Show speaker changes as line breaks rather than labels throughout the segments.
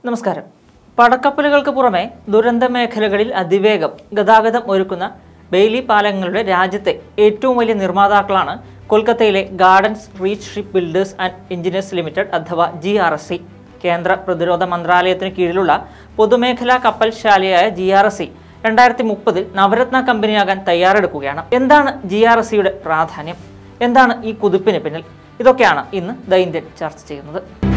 നമസ്കാരം പടക്കപ്പലുകൾക്ക് പുറമെ ദുരന്ത മേഖലകളിൽ അതിവേഗം ഗതാഗതം ഒരുക്കുന്ന ബെയിലി പാലങ്ങളുടെ രാജ്യത്തെ ഏറ്റവും വലിയ നിർമ്മാതാക്കളാണ് കൊൽക്കത്തയിലെ gardens reach ship builders and engineers limited അഥവാ ജി ആർ എസ് സി കേന്ദ്ര പ്രതിരോധ മന്ത്രാലയത്തിന് കീഴിലുള്ള പൊതുമേഖലാ കപ്പൽശാലയായ ജി ആർ എസ് സി രണ്ടായിരത്തി മുപ്പതിൽ നവരത്ന കമ്പനിയാകാൻ തയ്യാറെടുക്കുകയാണ് എന്താണ് ജി ആർ എസ് സിയുടെ പ്രാധാന്യം എന്താണ് ഈ കുതിപ്പിന് പിന്നിൽ ഇതൊക്കെയാണ് ഇന്ന് ദ ഇന്ത്യൻ ചർച്ച ചെയ്യുന്നത്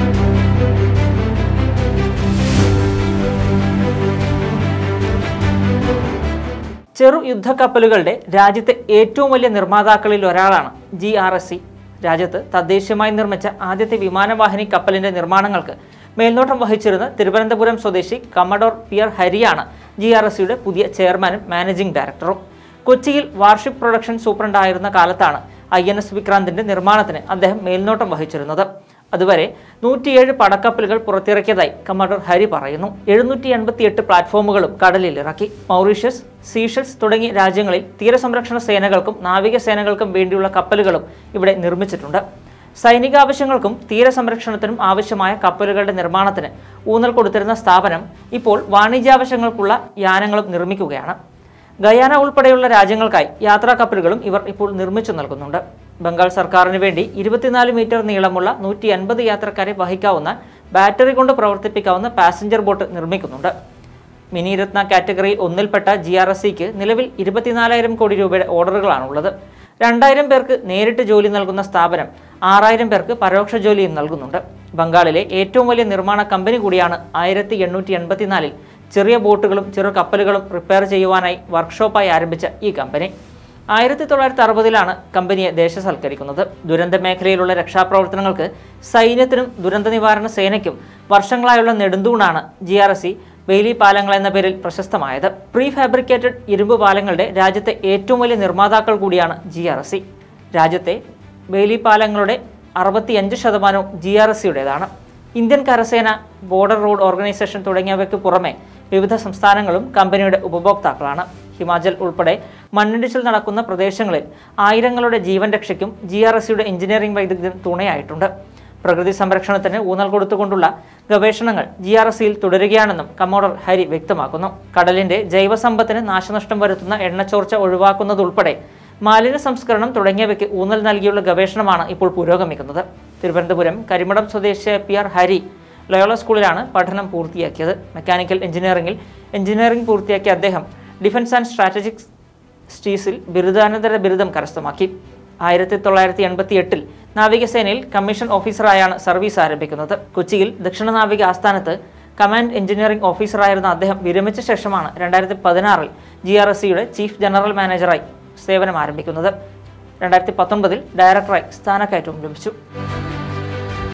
ചെറു യുദ്ധക്കപ്പലുകളുടെ രാജ്യത്തെ ഏറ്റവും വലിയ നിർമ്മാതാക്കളിൽ ഒരാളാണ് ജി ആർ എസ് സി രാജ്യത്ത് തദ്ദേശീയമായി നിർമ്മിച്ച ആദ്യത്തെ വിമാനവാഹിനി കപ്പലിന്റെ നിർമ്മാണങ്ങൾക്ക് മേൽനോട്ടം വഹിച്ചിരുന്ന തിരുവനന്തപുരം സ്വദേശി കമ്മഡോർ പിയർ ഹരിയാണ് ജി ആർ എസ് സിയുടെ പുതിയ ചെയർമാനും മാനേജിംഗ് ഡയറക്ടറും കൊച്ചിയിൽ വാർഷിപ്പ് പ്രൊഡക്ഷൻ സൂപ്രണ്ടായിരുന്ന കാലത്താണ് ഐ എൻ എസ് വിക്രാന്തിന്റെ നിർമ്മാണത്തിന് അദ്ദേഹം മേൽനോട്ടം വഹിച്ചിരുന്നത് അതുവരെ നൂറ്റിയേഴ് പടക്കപ്പലുകൾ പുറത്തിറക്കിയതായി കമാൻഡർ ഹരി പറയുന്നു എഴുന്നൂറ്റി എൺപത്തി എട്ട് പ്ലാറ്റ്ഫോമുകളും കടലിൽ ഇറക്കി മൗറീഷ്യസ് സീഷൽസ് തുടങ്ങിയ രാജ്യങ്ങളിൽ തീരസംരക്ഷണ സേനകൾക്കും നാവികസേനകൾക്കും വേണ്ടിയുള്ള കപ്പലുകളും ഇവിടെ നിർമ്മിച്ചിട്ടുണ്ട് സൈനിക ആവശ്യങ്ങൾക്കും തീരസംരക്ഷണത്തിനും ആവശ്യമായ കപ്പലുകളുടെ നിർമ്മാണത്തിന് ഊന്നൽ കൊടുത്തിരുന്ന സ്ഥാപനം ഇപ്പോൾ വാണിജ്യാവശ്യങ്ങൾക്കുള്ള യാനങ്ങളും നിർമ്മിക്കുകയാണ് ഗയാന ഉൾപ്പെടെയുള്ള രാജ്യങ്ങൾക്കായി യാത്രാ കപ്പലുകളും ഇവർ ഇപ്പോൾ നിർമ്മിച്ചു നൽകുന്നുണ്ട് ബംഗാൾ സർക്കാരിന് വേണ്ടി ഇരുപത്തിനാല് മീറ്റർ നീളമുള്ള നൂറ്റി അൻപത് യാത്രക്കാരെ വഹിക്കാവുന്ന ബാറ്ററി കൊണ്ട് പ്രവർത്തിപ്പിക്കാവുന്ന പാസഞ്ചർ ബോട്ട് നിർമ്മിക്കുന്നുണ്ട് മിനി രത്ന കാറ്റഗറി ഒന്നിൽപ്പെട്ട ജി ആർ എസ് സിക്ക് നിലവിൽ ഇരുപത്തിനാലായിരം കോടി രൂപയുടെ ഓർഡറുകളാണുള്ളത് രണ്ടായിരം പേർക്ക് നേരിട്ട് ജോലി നൽകുന്ന സ്ഥാപനം ആറായിരം പേർക്ക് പരോക്ഷ ജോലിയും നൽകുന്നുണ്ട് ബംഗാളിലെ ഏറ്റവും വലിയ നിർമ്മാണ കമ്പനി കൂടിയാണ് ആയിരത്തി എണ്ണൂറ്റി എൺപത്തിനാലിൽ ചെറിയ ബോട്ടുകളും ചെറു കപ്പലുകളും റിപ്പയർ ചെയ്യുവാനായി വർക്ക്ഷോപ്പായി ആരംഭിച്ച ഈ കമ്പനി ആയിരത്തി തൊള്ളായിരത്തി അറുപതിലാണ് കമ്പനിയെ ദേശസൽക്കരിക്കുന്നത് ദുരന്ത മേഖലയിലുള്ള രക്ഷാപ്രവർത്തനങ്ങൾക്ക് സൈന്യത്തിനും ദുരന്ത നിവാരണ സേനയ്ക്കും വർഷങ്ങളായുള്ള നെടുന്തൂണാണ് G R S C Bailey പാലങ്ങൾ എന്ന പേരിൽ പ്രശസ്തമായത് പ്രീ ഫാബ്രിക്കേറ്റഡ് ഇരുമ്പ് പാലങ്ങളുടെ രാജ്യത്തെ ഏറ്റവും വലിയ നിർമ്മാതാക്കൾ കൂടിയാണ് ജി ആർ എസ് സി രാജ്യത്തെ ബെയിലി പാലങ്ങളുടെ അറുപത്തിയഞ്ച് ശതമാനവും ജി ആർ എസ് സിയുടേതാണ് ഇന്ത്യൻ കരസേന ബോർഡർ റോഡ് ഓർഗനൈസേഷൻ തുടങ്ങിയവയ്ക്ക് പുറമെ വിവിധ സംസ്ഥാനങ്ങളും കമ്പനിയുടെ ഉപഭോക്താക്കളാണ് ഹിമാചൽ ഉൾപ്പെടെ മണ്ണിടിച്ചിൽ നടക്കുന്ന പ്രദേശങ്ങളിൽ ആയിരങ്ങളുടെ ജീവൻ രക്ഷയ്ക്കും ജി ആർ എസ് സിയുടെ എഞ്ചിനീയറിംഗ് വൈദഗ്ധ്യം തുണയായിട്ടുണ്ട് പ്രകൃതി സംരക്ഷണത്തിന് ഊന്നൽ കൊടുത്തുകൊണ്ടുള്ള ഗവേഷണങ്ങൾ ജി ആർ എസ് സിയിൽ തുടരുകയാണെന്നും കമ്മോഡർ ഹരി വ്യക്തമാക്കുന്നു കടലിന്റെ ജൈവസമ്പത്തിന് നാശനഷ്ടം വരുത്തുന്ന എണ്ണച്ചോർച്ച ഒഴിവാക്കുന്നതുൾപ്പെടെ മാലിന്യ സംസ്കരണം തുടങ്ങിയവയ്ക്ക് ഊന്നൽ നൽകിയുള്ള ഗവേഷണമാണ് ഇപ്പോൾ പുരോഗമിക്കുന്നത് തിരുവനന്തപുരം കരിമടം സ്വദേശിയായ പി ആർ ഹരി ലയോള സ്കൂളിലാണ് പഠനം പൂർത്തിയാക്കിയത് മെക്കാനിക്കൽ എഞ്ചിനീയറിംഗിൽ എഞ്ചിനീയറിംഗ് പൂർത്തിയാക്കിയ അദ്ദേഹം ഡിഫൻസ് ആൻഡ് സ്ട്രാറ്റജിക് സ്റ്റീസിൽ ബിരുദാനന്തര ബിരുദം കരസ്ഥമാക്കി ആയിരത്തി തൊള്ളായിരത്തി എൺപത്തി എട്ടിൽ നാവികസേനയിൽ കമ്മീഷൻ ഓഫീസറായാണ് സർവീസ് ആരംഭിക്കുന്നത് കൊച്ചിയിൽ ദക്ഷിണ നാവിക ആസ്ഥാനത്ത് കമാൻഡ് എഞ്ചിനീയറിംഗ് ഓഫീസറായിരുന്ന അദ്ദേഹം വിരമിച്ച ശേഷമാണ് രണ്ടായിരത്തി പതിനാറിൽ ജി ആർ എസ് സിയുടെ ചീഫ് ജനറൽ മാനേജറായി സേവനം ആരംഭിക്കുന്നത് രണ്ടായിരത്തി പത്തൊമ്പതിൽ ഡയറക്ടറായി സ്ഥാനക്കയറ്റവും ലഭിച്ചു